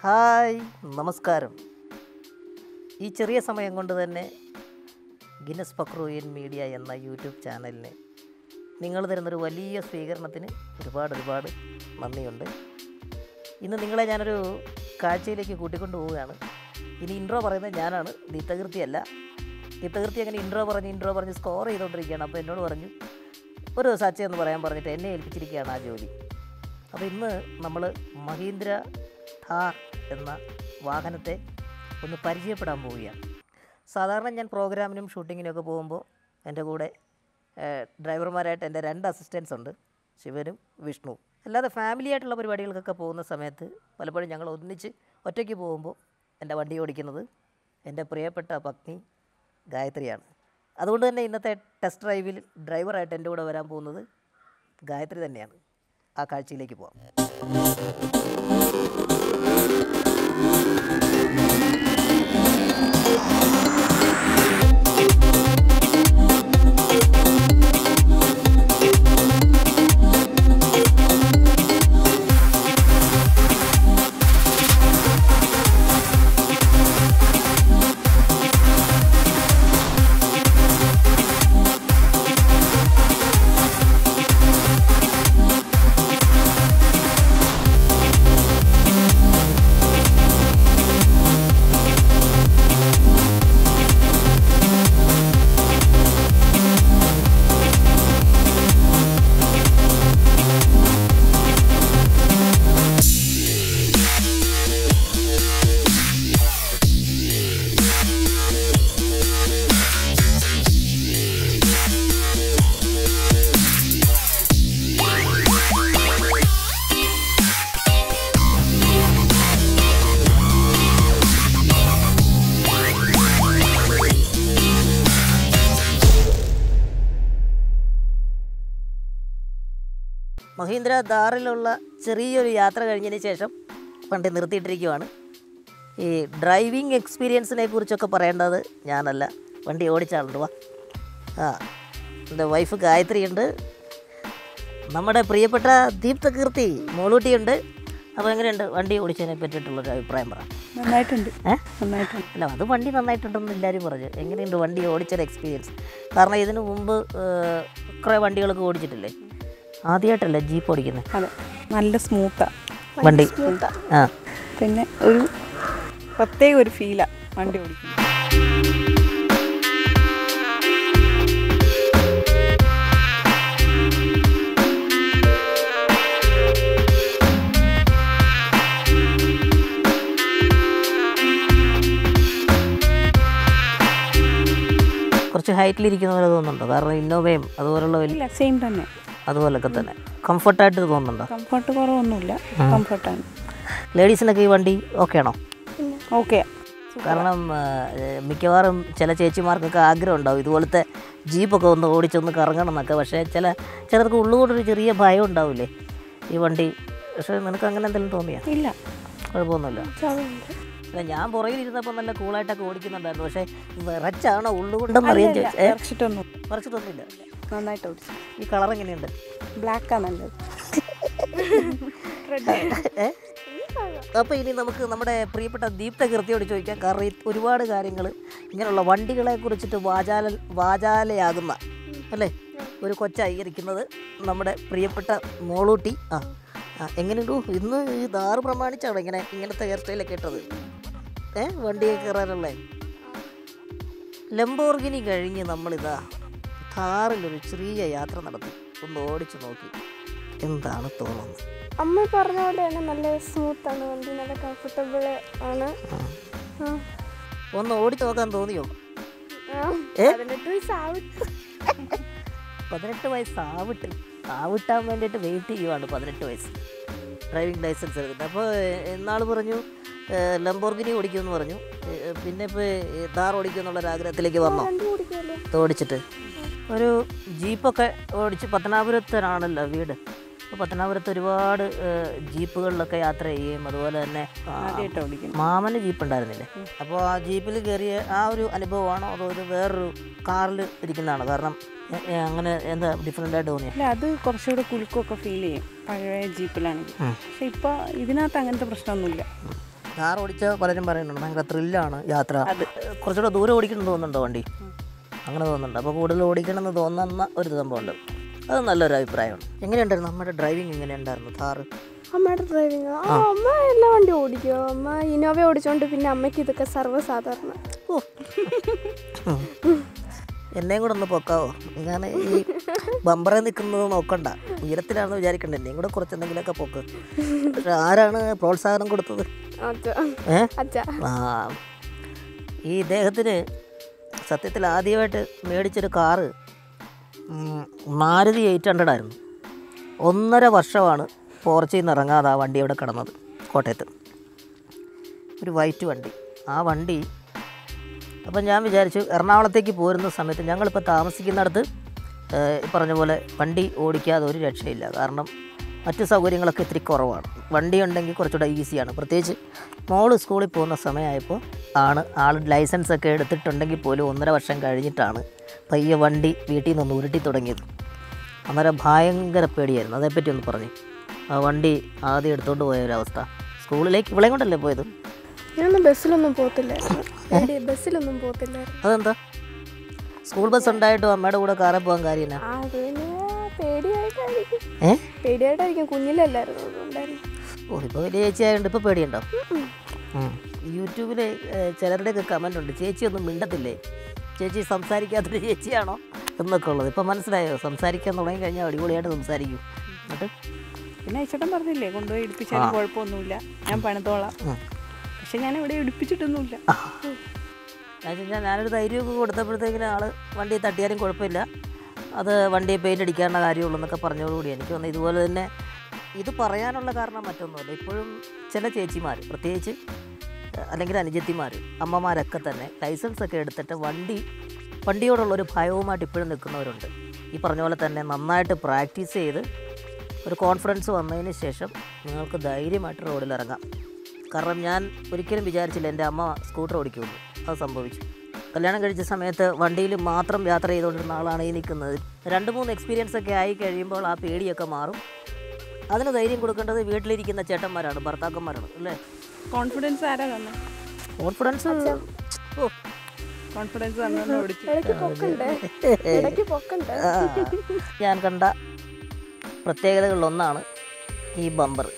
Hi നമസ്കാരം ഈ ചെറിയ സമയം കൊണ്ട് തന്നെ ഗിന്നസ് പക്രൂയൻ മീഡിയ എന്ന യൂട്യൂബ് ചാനലിന് നിങ്ങൾ തരുന്നൊരു വലിയ സ്വീകരണത്തിന് ഒരുപാട് ഒരുപാട് നന്ദിയുണ്ട് ഇന്ന് നിങ്ങളെ ഞാനൊരു കാഴ്ചയിലേക്ക് കൂട്ടിക്കൊണ്ടു പോവുകയാണ് ഇനി ഇൻട്രോ പറയുന്നത് ഞാനാണ് ദീപ്തകീർത്തിയല്ല ദീപ്തകീർത്തി അങ്ങനെ ഇൻട്രോ പറഞ്ഞ് ഇൻട്രോ പറഞ്ഞ് സ്കോർ ചെയ്തുകൊണ്ടിരിക്കുകയാണ് അപ്പോൾ എന്നോട് പറഞ്ഞു ഒരു സച്ച എന്ന് പറയാൻ പറഞ്ഞിട്ട് എന്നെ ഏൽപ്പിച്ചിരിക്കുകയാണ് ആ ജോലി അപ്പോൾ ഇന്ന് നമ്മൾ മഹീന്ദ്ര ഥാർ എന്ന വാഹനത്തെ ഒന്ന് പരിചയപ്പെടാൻ പോവുകയാണ് സാധാരണ ഞാൻ പ്രോഗ്രാമിനും ഷൂട്ടിങ്ങിനൊക്കെ പോകുമ്പോൾ എൻ്റെ കൂടെ ഏഹ്, ഡ്രൈവർമാരായിട്ട് എൻ്റെ രണ്ട് അസിസ്റ്റൻസ് ഉണ്ട് ശിവനും വിഷ്ണു അല്ലാതെ ഫാമിലി ആയിട്ടുള്ള പരിപാടികൾക്കൊക്കെ പോകുന്ന സമയത്ത് പലപ്പോഴും ഞങ്ങൾ ഒന്നിച്ച് ഒറ്റയ്ക്ക് പോകുമ്പോൾ എൻ്റെ വണ്ടി ഓടിക്കുന്നത് എൻ്റെ പ്രിയപ്പെട്ട പത്നി ഗായത്രിയാണ് അതുകൊണ്ട് തന്നെ ഇന്നത്തെ ടെസ്റ്റ് ഡ്രൈവിൽ ഡ്രൈവറായിട്ട് എൻ്റെ കൂടെ വരാൻ പോകുന്നത് ഗായത്രി തന്നെയാണ് ആ കാഴ്ചയിലേക്ക് പോകാം മഹീന്ദ്ര ധാറിലുള്ള ചെറിയൊരു യാത്ര കഴിഞ്ഞതിന് ശേഷം വണ്ടി നിർത്തിയിട്ടിരിക്കുവാണ് ഈ ഡ്രൈവിംഗ് എക്സ്പീരിയൻസിനെ കുറിച്ചൊക്കെ പറയേണ്ടത് ഞാനല്ല വണ്ടി ഓടിച്ചാളുണ്ട് വാ ആ എൻ്റെ വൈഫ് ഗായത്രി ഉണ്ട് നമ്മുടെ പ്രിയപ്പെട്ട ദീപ്ത കീർത്തി മോളൂട്ടിയുണ്ട് അപ്പോൾ എങ്ങനെയുണ്ട് വണ്ടി ഓടിച്ചതിനെ പറ്റിയിട്ടുള്ളൊരു അഭിപ്രായം പറ നന്നായിട്ടുണ്ട് ഏ നന്നായിട്ടുണ്ട് അല്ല അത് വണ്ടി നന്നായിട്ടുണ്ടെന്ന് എല്ലാവരും പറഞ്ഞു എങ്ങനെയുണ്ട് വണ്ടി ഓടിച്ചൊരു എക്സ്പീരിയൻസ് കാരണം ഇതിനു മുമ്പ് ഏഹ്, കുറേ വണ്ടികളൊക്കെ ഓടിച്ചിട്ടില്ലേ ആദ്യമായിട്ടല്ലേ ജീപ്പ് ഓടിക്കുന്നത് അതെ നല്ല സ്മൂത്താ വണ്ടി ആ പിന്നെ ഒരു പ്രത്യേക ഒരു ഫീലാ വണ്ടി ഓടിക്കുന്നത് കുറച്ച് ഹൈറ്റിലിരിക്കുന്ന പോലെ തോന്നുന്നുണ്ടോ കാരണം ഇന്നോവയും അതുപോലുള്ള വലിയ ഇല്ല സെയിം തന്നെ അതുപോലൊക്കെ തന്നെ കംഫർട്ടായിട്ട് തോന്നുന്നുണ്ടോ കംഫർട്ട് കുറവൊന്നുമില്ല കംഫർട്ടാണ് ലേഡീസിനൊക്കെ ഈ വണ്ടി ഓക്കെ ആണോ ഓക്കെ കാരണം ആ, ഏഹ്, മിക്കവാറും ചില ചേച്ചിമാർക്കൊക്കെ ആഗ്രഹം ഉണ്ടാവും ഇതുപോലത്തെ ജീപ്പൊക്കെ ഒന്ന് ഓടിച്ചൊന്ന് കറങ്ങണം എന്നൊക്കെ പക്ഷേ ചില ചിലർക്ക് ഉള്ളുകൊണ്ടൊരു ചെറിയ ഭയം ഉണ്ടാവില്ലേ ഈ വണ്ടി പക്ഷേ നിനക്ക് അങ്ങനെ എന്തെങ്കിലും തോന്നിയാ ഇല്ല കുഴപ്പമൊന്നുമില്ല അല്ല ഞാൻ പുറകിലിരുന്നപ്പോൾ നല്ല കൂളായിട്ടൊക്കെ ഓടിക്കുന്നുണ്ടായിരുന്നു പക്ഷേ വിറച്ചാണോ ഉള്ളുകൊണ്ടെന്ന് അറിയാൻ ചോദിച്ചേ ഇറച്ചിട്ടൊന്നും വിറച്ചിട്ടൊന്നുമില്ല നന്നായിട്ട് ഓടിച്ചു ഈ കളർ എങ്ങനെയുണ്ട് ബ്ലാക്കാ നല്ലത് ഏ അപ്പോൾ ഇനി നമുക്ക് നമ്മുടെ പ്രിയപ്പെട്ട ദീപ്ത കീർത്തിയോട് ചോദിക്കാം കാരണം ഈ ഒരുപാട് കാര്യങ്ങൾ ഇങ്ങനെയുള്ള വണ്ടികളെ കുറിച്ചിട്ട് വാചാല വാചാലയാകുന്ന അല്ലേ ഒരു കൊച്ചായിരിക്കുന്നത് നമ്മുടെ പ്രിയപ്പെട്ട മോളൂട്ടി ആ ആ എങ്ങനെയുണ്ടു ഇന്ന് ഈ ദാറ് പ്രമാണിച്ചാണോ ഇങ്ങനെ ഇങ്ങനത്തെ ഹെയർ സ്റ്റൈലൊക്കെ ഇട്ടത് ഏ വണ്ടിയെ കയറാനുള്ളേ ലംബോർഗിനി കഴിഞ്ഞ് നമ്മളിതാ ഥാറിലൊരു ചെറിയ യാത്ര നടത്തി ഒന്ന് ഓടിച്ചു നോക്കി എന്താണ് തോന്നുന്നത് അമ്മ പറഞ്ഞ പോലെ തന്നെ നല്ല സ്മൂത്ത് ആണ് വണ്ടി നല്ല കംഫർട്ടബിൾ ആണ് ആ. ഒന്ന് ഓടിച്ചു നോക്കാൻ തോന്നിയോ ആ. ഏ? പതിനെട്ട് വയസ്സാവും പതിനെട്ട് വയസ്സ് ആവിട്ട് ആവിട്ടാൻ വേണ്ടിയിട്ട് വെയിറ്റ് ചെയ്യുവാണ് പതിനെട്ട് വയസ്സ് ഡ്രൈവിംഗ് ലൈസൻസ് എടുത്തിട്ട് അപ്പോൾ എന്നാൾ പറഞ്ഞു ഏഹ്, ലംബോർഗിനി ഓടിക്കുമെന്ന് പറഞ്ഞു ഏഹ്, പിന്നെ ഇപ്പോൾ ധാർ ഓടിക്കുമെന്നുള്ളൊരു ആഗ്രഹത്തിലേക്ക് വന്നോ വണ്ടി ഓടിക്കുമല്ലോ ഇത് ഓടിച്ചിട്ട് ഒരു ജീപ്പൊക്കെ ഓടിച്ച് പത്തനാപുരത്തിനാണല്ലോ വീട് അപ്പോൾ പത്തനാപുരത്ത് ഒരുപാട് ഏഹ്, ജീപ്പുകളിലൊക്കെ യാത്ര ചെയ്യുകയും അതുപോലെ തന്നെ ആ, ആദ്യമായിട്ട് ഓടിക്കുന്നു മാമന് ജീപ്പ് ഉണ്ടായിരുന്നില്ലേ അപ്പോൾ ആ ജീപ്പിൽ കയറിയ ആ ഒരു അനുഭവമാണോ അതോ ഒരു വേറൊരു കാറിൽ ഇരിക്കുന്നതാണോ കാരണം എ- എ- അങ്ങനെ എന്താ ഡിഫറെൻ്റ് ആയിട്ട് തോന്നിയത് അല്ല അത് കുറച്ചുകൂടെ കുലുക്കമൊക്കെ ഫീൽ ചെയ്യും പഴയ ജീപ്പിലാണെങ്കിൽ ഉം. പക്ഷെ ഇപ്പോൾ ഇതിനകത്ത് അങ്ങനത്തെ പ്രശ്നമൊന്നുമില്ല കാർ ഓടിച്ച പലരും പറയുന്നുണ്ട് ഭയങ്കര ത്രില്ലാണ് യാത്ര കുറച്ചുകൂടെ ദൂരം ഓടിക്കണം തോന്നുന്നുണ്ടോ വണ്ടി അങ്ങനെ തോന്നുന്നുണ്ട് അപ്പോൾ കൂടുതൽ ഓടിക്കണം എന്ന് തോന്നുന്ന ഒരു സംഭവമുണ്ട് അത് നല്ലൊരു അഭിപ്രായമാണ് എങ്ങനെയുണ്ടായിരുന്നു നമ്മുടെ ഡ്രൈവിംഗ് എങ്ങനെയുണ്ടായിരുന്നു കാറ് അമ്മയുടെ ഡ്രൈവിങ് ആ അമ്മ എല്ലാ വണ്ടി ഓടിക്കുമോ അമ്മ ഇന്നോവ ഓടിച്ചോണ്ട് പിന്നെ അമ്മയ്ക്ക് ഇതൊക്കെ സർവ്വസാധാരണ ഓ എന്നെയും കൂടെ ഒന്ന് പൊക്കാവോ ഞാൻ ഈ ബമ്പറെ നിൽക്കുന്നത് നോക്കണ്ട ഉയരത്തിലാണെന്ന് വിചാരിക്കണ്ട എന്നെയും കൂടെ കുറച്ച് എന്തെങ്കിലുമൊക്കെ പൊക്ക് പക്ഷെ ആരാണ് പ്രോത്സാഹനം കൊടുത്തത് അച്ഛ ഏ അച്ഛ ആ ഈ ഇദ്ദേഹത്തിന് സത്യത്തിൽ ആദ്യമായിട്ട് മേടിച്ചൊരു കാറ് ഉം, മാരുതി എയ്റ്റ് ഹൺഡ്രഡ് ആയിരുന്നു ഒന്നര വർഷമാണ് പോർച്ചയിൽ നിന്ന് ഇറങ്ങാതെ ആ വണ്ടി അവിടെ കിടന്നത് കോട്ടയത്ത് ഒരു വൈറ്റ് വണ്ടി ആ വണ്ടി അപ്പം ഞാൻ വിചാരിച്ചു എറണാകുളത്തേക്ക് പോരുന്ന സമയത്ത് ഞങ്ങളിപ്പോൾ താമസിക്കുന്നിടത്ത് ഏഹ്, ഈ പറഞ്ഞ പോലെ വണ്ടി ഓടിക്കാതെ ഒരു രക്ഷയില്ല കാരണം മറ്റ് സൗകര്യങ്ങളൊക്കെ ഇത്തിരി കുറവാണ് വണ്ടി ഉണ്ടെങ്കിൽ കുറച്ചുകൂടെ ഈസിയാണ് പ്രത്യേകിച്ച് മോള് സ്കൂളിൽ പോകുന്ന സമയമായപ്പോൾ ആണ് ആൾ ലൈസൻസ് ഒക്കെ എടുത്തിട്ടുണ്ടെങ്കിൽ പോലും ഒന്നര വർഷം കഴിഞ്ഞിട്ടാണ് പയ്യെ വണ്ടി വീട്ടിൽ നിന്ന് ഉരുട്ടി തുടങ്ങിയത് അന്നേരം ഭയങ്കര പേടിയായിരുന്നു അതേപ്പറ്റി ഒന്ന് പറഞ്ഞു ആ വണ്ടി ആദ്യം എടുത്തുകൊണ്ട് പോയ ഒരവസ്ഥ സ്കൂളിലേക്ക് ഇവളെ കൊണ്ടല്ലേ പോയത് ഞാനൊന്നും ബസ്സിലൊന്നും പോകത്തില്ലായിരുന്നു പേടി ബസ്സിലൊന്നും പോകത്തില്ലായിരുന്നു അതെന്താ സ്കൂൾ ബസ് ഉണ്ടായിട്ടും അമ്മയുടെ കൂടെ കാറിൽ പോകാൻ കാര്യമില്ല ആ അത് പിന്നെ പേടിയായിട്ടായിരിക്കും ഏ പേടിയായിട്ടായിരിക്കും കുഞ്ഞിലല്ലായിരുന്നു അതുകൊണ്ടായിരുന്നു ഓ ഇപ്പോൾ വലിയ ചേച്ചി ആയതുകൊണ്ട് ഇപ്പോൾ പേടിയുണ്ടോ ഉം. യൂട്യൂബിൽ ചിലരുടെയൊക്കെ കമൻ്റ് ഉണ്ട് ചേച്ചി ഒന്നും മിണ്ടത്തില്ലേ ചേച്ചി സംസാരിക്കാത്തൊരു ചേച്ചിയാണോ എന്നൊക്കെ ഉള്ളത് ഇപ്പം മനസ്സിലായോ സംസാരിക്കാൻ തുടങ്ങി കഴിഞ്ഞാൽ അടിപൊളിയായിട്ട് സംസാരിക്കും എന്നിട്ട് പിന്നെ അയച്ചേട്ടൻ പറഞ്ഞില്ലേ കൊണ്ടുപോയി ഇടിപ്പിച്ചാലും കുഴപ്പമൊന്നുമില്ല ഞാൻ പണിതോളാം ഉം. പക്ഷെ ഞാൻ ഇവിടെ ഇടിപ്പിച്ചിട്ടൊന്നുമില്ല എന്ന് വെച്ചാൽ ഞാനൊരു ധൈര്യമൊക്കെ കൊടുത്തപ്പോഴത്തേക്കിന് ആൾ വണ്ടി തട്ടിയാലും കുഴപ്പമില്ല അത് വണ്ടി പെയിൻ്റ് അടിക്കാനുള്ള കാര്യമുള്ളൂ എന്നൊക്കെ പറഞ്ഞതോടുകൂടി എനിക്ക് തോന്നുന്നു ഇതുപോലെ തന്നെ ഇത് പറയാനുള്ള കാരണം മറ്റൊന്നുമല്ല ഇപ്പോഴും ചില ചേച്ചിമാർ പ്രത്യേകിച്ച് ഏഹ്, അല്ലെങ്കിൽ അനുജത്തിമാർ അമ്മമാരൊക്കെ തന്നെ ലൈസൻസ് ഒക്കെ എടുത്തിട്ട് വണ്ടി വണ്ടിയോടുള്ളൊരു ഭയവുമായിട്ട് ഇപ്പോഴും നിൽക്കുന്നവരുണ്ട് ഈ പറഞ്ഞ പോലെ തന്നെ നന്നായിട്ട് പ്രാക്ടീസ് ചെയ്ത് ഒരു കോൺഫിഡൻസ് വന്നതിന് ശേഷം നിങ്ങൾക്ക് ധൈര്യമായിട്ട് റോഡിൽ ഇറങ്ങാം കാരണം ഞാൻ ഒരിക്കലും വിചാരിച്ചില്ല എൻ്റെ അമ്മ സ്കൂട്ടർ ഓടിക്കുമെന്ന് അത് സംഭവിച്ചു കല്യാണം കഴിച്ച സമയത്ത് വണ്ടിയിൽ മാത്രം യാത്ര ചെയ്തുകൊണ്ടിരുന്ന ആളാണ് ഈ നിൽക്കുന്നത് രണ്ട് മൂന്ന് എക്സ്പീരിയൻസ് ഒക്കെ ആയി കഴിയുമ്പോൾ ആ പേടിയൊക്കെ മാറും അതിന് ധൈര്യം കൊടുക്കേണ്ടത് വീട്ടിലിരിക്കുന്ന ചേട്ടന്മാരാണ് ഭർത്താക്കന്മാരാണ് അല്ലേ കോൺഫിഡൻസ് ആരാ തന്നെ കോൺഫിഡൻസ് ഓ കോൺഫിഡൻസ് തന്നെ ഓടിച്ചു ഇടയ്ക്ക് പൊക്കണ്ട് ഇടയ്ക്ക് പൊക്കണ്ട് ആ, ഞാൻ കണ്ട പ്രത്യേകതകളിലൊന്നാണ് ഈ ബമ്പർ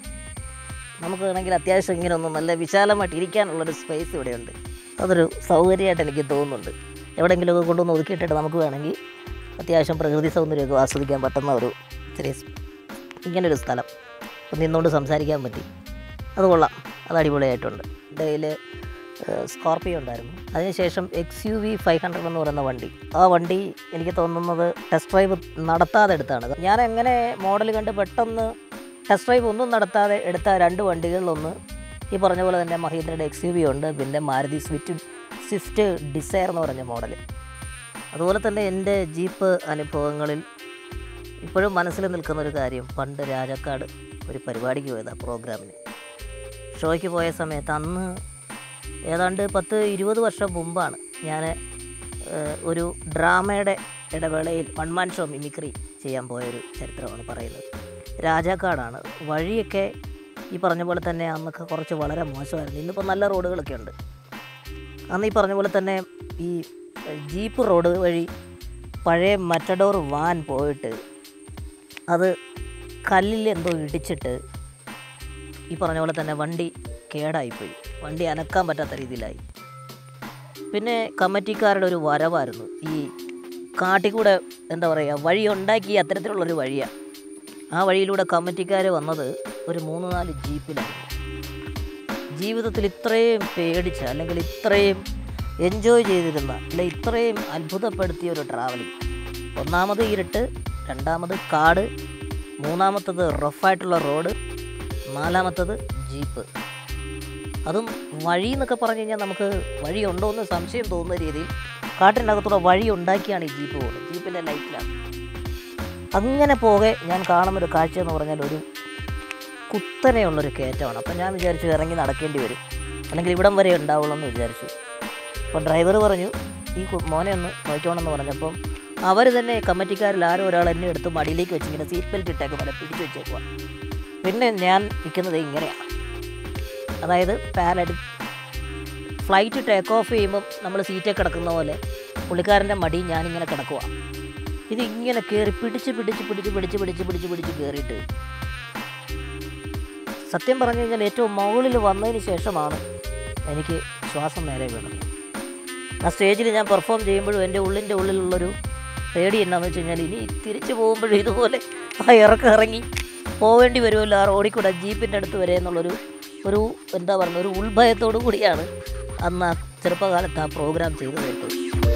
നമുക്ക് വേണമെങ്കിൽ അത്യാവശ്യം ഇങ്ങനെ ഒന്ന് നല്ല വിശാലമായിട്ട് ഇരിക്കാനുള്ളൊരു സ്പേസ് ഇവിടെയുണ്ട് അതൊരു സൗകര്യമായിട്ട് എനിക്ക് തോന്നുന്നുണ്ട് എവിടെയെങ്കിലുമൊക്കെ കൊണ്ടുവന്ന് ഒതുക്കിയിട്ടിട്ട് നമുക്ക് വേണമെങ്കിൽ അത്യാവശ്യം പ്രകൃതി സൗന്ദര്യമൊക്കെ ആസ്വദിക്കാൻ പറ്റുന്ന ഒരു ചെറിയ സ്- ഇങ്ങനൊരു സ്ഥലം ഇപ്പം നിന്നുകൊണ്ട് സംസാരിക്കാൻ പറ്റി അത് കൊള്ളാം അത് അടിപൊളിയായിട്ടുണ്ട് ഡേയിൽ സ്കോർപ്പിയോ ഉണ്ടായിരുന്നു അതിനുശേഷം X U V five hundred എന്ന് പറയുന്ന വണ്ടി ആ വണ്ടി എനിക്ക് തോന്നുന്നത് ടെസ്റ്റ് ഡ്രൈവ് നടത്താതെ എടുത്താണ് ഞാൻ എങ്ങനെ മോഡൽ കണ്ട് പെട്ടെന്ന് ടെസ്റ്റ് ഡ്രൈവ് ഒന്നും നടത്താതെ എടുത്ത രണ്ട് വണ്ടികളിലൊന്ന് ഈ പറഞ്ഞ പോലെ തന്നെ മഹീന്ദ്രയുടെ എക്സ് യു വി ഉണ്ട് പിന്നെ മാരുതി സ്വിഫ്റ്റ് സ്വിഫ്റ്റ് ഡിസയർ എന്ന് പറഞ്ഞ മോഡൽ അതുപോലെ തന്നെ എൻ്റെ ജീപ്പ് അനുഭവങ്ങളിൽ ഇപ്പോഴും മനസ്സിൽ നിൽക്കുന്ന ഒരു കാര്യം പണ്ട് രാജാക്കാട് ഒരു പരിപാടിക്ക് പോയതാണ് പ്രോഗ്രാമിന് ഷോയ്ക്ക് പോയ സമയത്ത് അന്ന് ഏതാണ്ട് പത്ത് ഇരുപത് വർഷം മുമ്പാണ് ഞാൻ ഒരു ഡ്രാമയുടെ ഇടവേളയിൽ വൺ മാൻ ഷോ മിമിക്രി ചെയ്യാൻ പോയൊരു ചരിത്രമാണ് പറയുന്നത് രാജാക്കാടാണ് വഴിയൊക്കെ ഈ പറഞ്ഞ പോലെ തന്നെ അന്നൊക്കെ കുറച്ച് വളരെ മോശമായിരുന്നു ഇന്നിപ്പോൾ നല്ല റോഡുകളൊക്കെ ഉണ്ട് അന്ന് ഈ പറഞ്ഞ പോലെ തന്നെ ഈ ഏഹ്, ജീപ്പ് റോഡ് വഴി പഴയ മറ്റഡോർ വാൻ പോയിട്ട് അത് കല്ലിൽ എന്തോ ഇടിച്ചിട്ട് ഈ പറഞ്ഞ പോലെ തന്നെ വണ്ടി കേടായിപ്പോയി വണ്ടി അനക്കാൻ പറ്റാത്ത രീതിയിലായി പിന്നെ കമ്മിറ്റിക്കാരുടെ ഒരു വരവായിരുന്നു ഈ കാട്ടിക്കൂടെ എന്താ പറയുക വഴി ഉണ്ടാക്കി അത്തരത്തിലുള്ളൊരു വഴിയാണ് ആ വഴിയിലൂടെ കമ്മിറ്റിക്കാർ വന്നത് ഒരു മൂന്ന് നാല് ജീപ്പിലാണ് ജീവിതത്തിൽ ഇത്രയും പേടിച്ച അല്ലെങ്കിൽ ഇത്രയും എൻജോയ് ചെയ്തിരുന്ന അല്ലെ ഇത്രയും അത്ഭുതപ്പെടുത്തിയ ഒരു ട്രാവലിംഗ് ഒന്നാമത് ഇരുട്ട് രണ്ടാമത് കാട് മൂന്നാമത്തത് റഫായിട്ടുള്ള റോഡ് നാലാമത്തത് ജീപ്പ് അതും വഴി എന്നൊക്കെ പറഞ്ഞു കഴിഞ്ഞാൽ നമുക്ക് വഴി ഉണ്ടോ എന്ന് സംശയം തോന്നുന്ന രീതിയിൽ കാട്ടിനകത്തൂടെ വഴി ഉണ്ടാക്കിയാണ് ഈ ജീപ്പ് പോകുന്നത് ജീപ്പിൻ്റെ ലൈറ്റിലാണ് അങ്ങനെ പോകെ ഞാൻ കാണുന്നൊരു കാഴ്ച എന്ന് പറഞ്ഞാൽ ഒരു കുത്തനെയുള്ളൊരു കയറ്റമാണ് അപ്പം ഞാൻ വിചാരിച്ചു ഇറങ്ങി നടക്കേണ്ടി വരും അല്ലെങ്കിൽ ഇവിടം വരെ ഉണ്ടാവുള്ളൂ എന്ന് വിചാരിച്ചു അപ്പോൾ ഡ്രൈവർ പറഞ്ഞു ഈ കു- മോനെ ഒന്ന് നോക്കിക്കോണമെന്ന് പറഞ്ഞപ്പം അവർ തന്നെ കമ്മിറ്റിക്കാരിൽ ആരോ ഒരാൾ എന്നെ എടുത്ത് മടിയിലേക്ക് വെച്ച് ഇങ്ങനെ സീറ്റ് ബെൽറ്റ് ഇട്ടേക്ക് പോലെ പിടിച്ചു വെച്ചേക്കുക പിന്നെ ഞാൻ നിൽക്കുന്നത് ഇങ്ങനെയാണ് അതായത് പാരലൈഡ് ഫ്ലൈറ്റ് ടേക്ക് ഓഫ് ചെയ്യുമ്പം നമ്മൾ സീറ്റിൽ കിടക്കുന്ന പോലെ പുള്ളിക്കാരൻ്റെ മടി ഞാനിങ്ങനെ കിടക്കുക ഇത് ഇങ്ങനെ കയറി പിടിച്ച് പിടിച്ച് പിടിച്ച് പിടിച്ച് പിടിച്ച് പിടിച്ച് പിടിച്ച് കയറിയിട്ട് സത്യം പറഞ്ഞു കഴിഞ്ഞാൽ ഏറ്റവും മുകളിൽ വന്നതിന് ശേഷമാണ് എനിക്ക് ശ്വാസം നേരെ വീണത് ആ സ്റ്റേജിൽ ഞാൻ പെർഫോം ചെയ്യുമ്പോഴും എൻ്റെ ഉള്ളിൻ്റെ ഉള്ളിലുള്ളൊരു പേടി എന്നാന്ന് വെച്ച് കഴിഞ്ഞാൽ ഇനി തിരിച്ചു പോകുമ്പോഴും ഇതുപോലെ ആ ഇറക്കം ഇറങ്ങി പോവേണ്ടി വരുമല്ലോ ആ റോഡിൽ കൂടെ ജീപ്പിൻ്റെ അടുത്ത് വരെ എന്നുള്ളൊരു ഒരു എന്താ പറയുക ഒരു ഉൾഭയത്തോടു കൂടിയാണ് അന്ന് ആ ചെറുപ്പകാലത്ത് ആ പ്രോഗ്രാം ചെയ്തു തീർത്തത്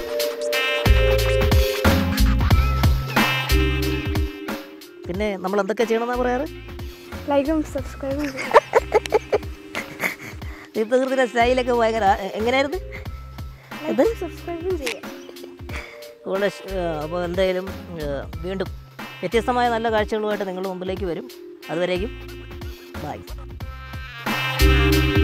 പിന്നെ നമ്മൾ എന്തൊക്കെ ചെയ്യണമെന്നാണ് പറയാറ് ലൈക്കും സബ്സ്ക്രൈബും ചെയ്യും ദീപ്തകൃതിയുടെ സ്റ്റൈലൊക്കെ ഭയങ്കര എങ്ങനെയായിരുന്നു ലൈക്കും സബ്സ്ക്രൈബും ചെയ്യാം വളരെ അപ്പോൾ എന്തായാലും ഏഹ്, വീണ്ടും വ്യത്യസ്തമായ നല്ല കാഴ്ചകളുമായിട്ട് നിങ്ങളുടെ മുമ്പിലേക്ക് വരും അതുവരേക്കും ബൈ